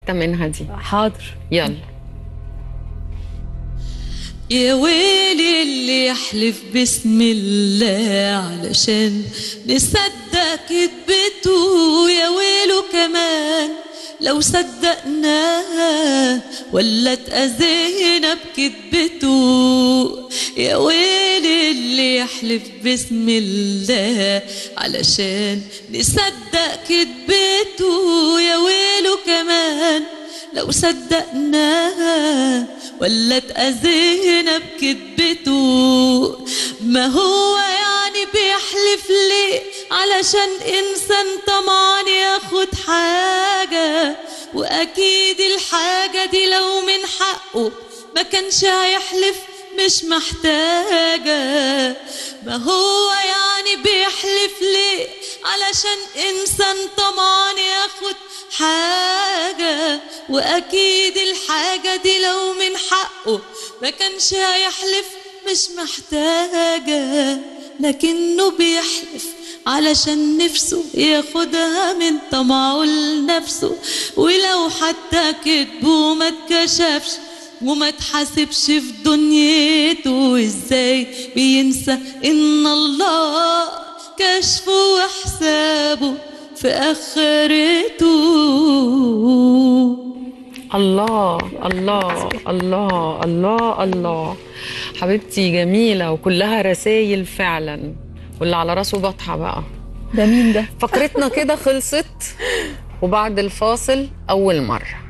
حته منها دي حاضر يلا يا ويلي اللي يحلف باسم الله علشان نصدق كذبته يا ويله كمان لو صدقناها ولا اتأذينا بكذبته يا ويلي اللي يحلف باسم الله علشان نصدق كذبته يا ويله كمان لو صدقناها ولا اتأذينا بكذبته ما هو يعني بيحلف ليه علشان إنسان طمعان ياخد حاجة وأكيد الحاجة دي لو من حقه ما كانش هيحلف مش محتاجة ما هو يعني بيحلف ليه علشان إنسان طمعان ياخد حاجة وأكيد الحاجة دي لو من حقه ما كانش هيحلف مش محتاجة لكنه بيحلف علشان نفسه ياخدها من طمعه لنفسه ولو حتى كذبه ما اتكشفش وما تحاسبش في دنيته ازاي بينسى ان الله كشفه وحسابه في اخرته الله الله الله الله الله حبيبتي جميله وكلها رسايل فعلا واللي على راسه بطحه بقى ده مين ده فقرتنا كده خلصت وبعد الفاصل اول مره